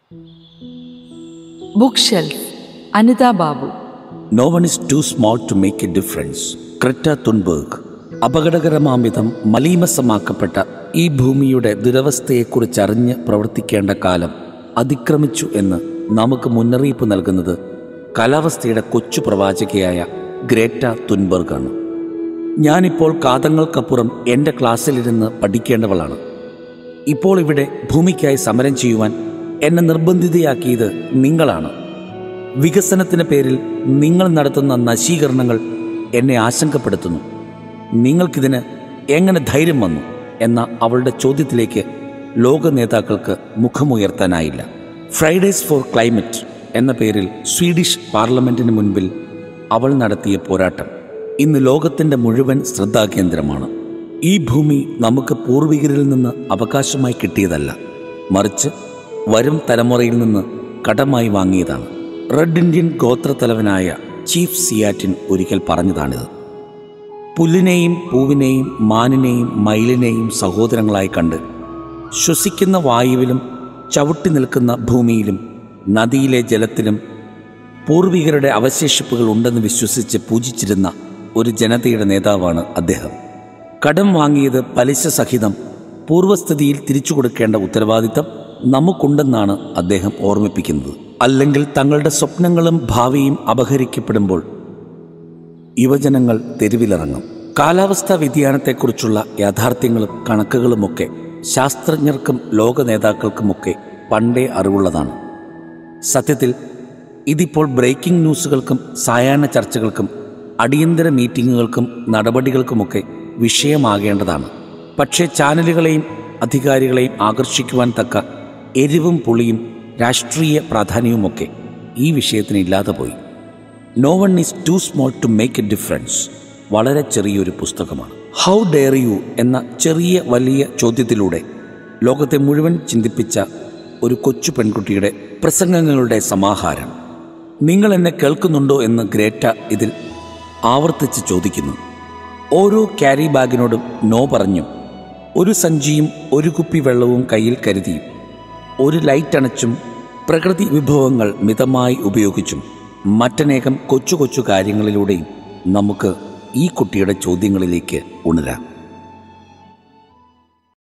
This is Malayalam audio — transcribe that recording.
book shelf Anitha Babu no one is too small to make a difference Greta Thunberg അപകടകരമാംവിധം മലീമസമാക്കപ്പെട്ട ഈ ഭൂമിയുടെ ദുരവസ്ഥയെക്കുറിച്ചറിഞ്ഞ് പ്രവർത്തിക്കേണ്ട കാലം അതിക്രമിച്ചു എന്ന് നമുക്ക് മുന്നറിയിപ്പ് നൽകുന്നത് കാലാവസ്ഥയുടെ കൊച്ചു പ്രവാചകയായ ഗ്രേറ്റ തുൻബർഗാണ് ഞാനിപ്പോൾ കാതങ്ങൾക്കപ്പുറം എൻ്റെ ക്ലാസ്സിലിരുന്ന് പഠിക്കേണ്ടവളാണ് ഇപ്പോൾ ഇവിടെ ഭൂമിക്കായി സമരം ചെയ്യുവാൻ എന്നെ നിർബന്ധിതയാക്കിയത് നിങ്ങളാണ് വികസനത്തിന് പേരിൽ നിങ്ങൾ നടത്തുന്ന നശീകരണങ്ങൾ എന്നെ ആശങ്കപ്പെടുത്തുന്നു നിങ്ങൾക്കിതിന് എങ്ങനെ ധൈര്യം വന്നു എന്ന അവളുടെ ചോദ്യത്തിലേക്ക് ലോക നേതാക്കൾക്ക് മുഖമുയർത്താനായില്ല ഫ്രൈഡേസ് ഫോർ ക്ലൈമറ്റ് എന്ന പേരിൽ സ്വീഡിഷ് പാർലമെന്റിന് മുൻപിൽ അവൾ നടത്തിയ പോരാട്ടം ഇന്ന് ലോകത്തിൻ്റെ മുഴുവൻ ശ്രദ്ധാകേന്ദ്രമാണ് ഈ ഭൂമി നമുക്ക് പൂർവികരിൽ നിന്ന് അവകാശമായി കിട്ടിയതല്ല മറിച്ച് വരും തലമുറയിൽ നിന്ന് കടമായി വാങ്ങിയതാണ് റെഡ് ഇന്ത്യൻ ഗോത്രത്തലവനായ ചീഫ് സിയാറ്റിൻ ഒരിക്കൽ പറഞ്ഞതാണിത് പുല്ലിനെയും പൂവിനെയും മാനിനെയും മയിലിനെയും സഹോദരങ്ങളായി കണ്ട് ശ്വസിക്കുന്ന വായുവിലും ചവിട്ടി നിൽക്കുന്ന ഭൂമിയിലും നദിയിലെ ജലത്തിലും പൂർവികരുടെ അവശേഷിപ്പുകൾ ഉണ്ടെന്ന് വിശ്വസിച്ച് പൂജിച്ചിരുന്ന ഒരു ജനതയുടെ നേതാവാണ് അദ്ദേഹം കടം വാങ്ങിയത് പലിശ സഹിതം പൂർവ്വസ്ഥിതിയിൽ തിരിച്ചു കൊടുക്കേണ്ട ഉത്തരവാദിത്തം നമുക്കുണ്ടെന്നാണ് അദ്ദേഹം ഓർമ്മിപ്പിക്കുന്നത് അല്ലെങ്കിൽ തങ്ങളുടെ സ്വപ്നങ്ങളും ഭാവിയും അപഹരിക്കപ്പെടുമ്പോൾ യുവജനങ്ങൾ തെരുവിലിറങ്ങും കാലാവസ്ഥാ വ്യതിയാനത്തെക്കുറിച്ചുള്ള യാഥാർത്ഥ്യങ്ങളും കണക്കുകളുമൊക്കെ ശാസ്ത്രജ്ഞർക്കും ലോക നേതാക്കൾക്കുമൊക്കെ പണ്ടേ അറിവുള്ളതാണ് സത്യത്തിൽ ഇതിപ്പോൾ ബ്രേക്കിംഗ് ന്യൂസുകൾക്കും സായാഹ്ന ചർച്ചകൾക്കും അടിയന്തര മീറ്റിങ്ങുകൾക്കും നടപടികൾക്കുമൊക്കെ വിഷയമാകേണ്ടതാണ് പക്ഷേ ചാനലുകളെയും അധികാരികളെയും ആകർഷിക്കുവാൻ തക്ക എരിവും പുളിയും രാഷ്ട്രീയ പ്രാധാന്യവുമൊക്കെ ഈ വിഷയത്തിന് ഇല്ലാതെ പോയി no one is too small to make a difference വളരെ ചെറിയൊരു പുസ്തകമാണ് ഹൗ ഡെയർ യു എന്ന ചെറിയ വലിയ ചോദ്യത്തിലൂടെ ലോകത്തെ മുഴുവൻ ചിന്തിപ്പിച്ച ഒരു കൊച്ചു പെൺകുട്ടിയുടെ പ്രസംഗങ്ങളുടെ സമാഹാരം നിങ്ങൾ എന്നെ കേൾക്കുന്നുണ്ടോ എന്ന് ഗ്രേറ്റ ഇതിൽ ആവർത്തിച്ച് ചോദിക്കുന്നു ഓരോ ക്യാരി ബാഗിനോടും നോ പറഞ്ഞും ഒരു സഞ്ചിയും ഒരു കുപ്പി വെള്ളവും കയ്യിൽ കരുതിയും ഒരു ലൈറ്റ് അണച്ചും പ്രകൃതി വിഭവങ്ങൾ മിതമായി ഉപയോഗിച്ചും മറ്റനേകം കൊച്ചു കൊച്ചു കാര്യങ്ങളിലൂടെയും നമുക്ക് ഈ കുട്ടിയുടെ ചോദ്യങ്ങളിലേക്ക് ഉണരാം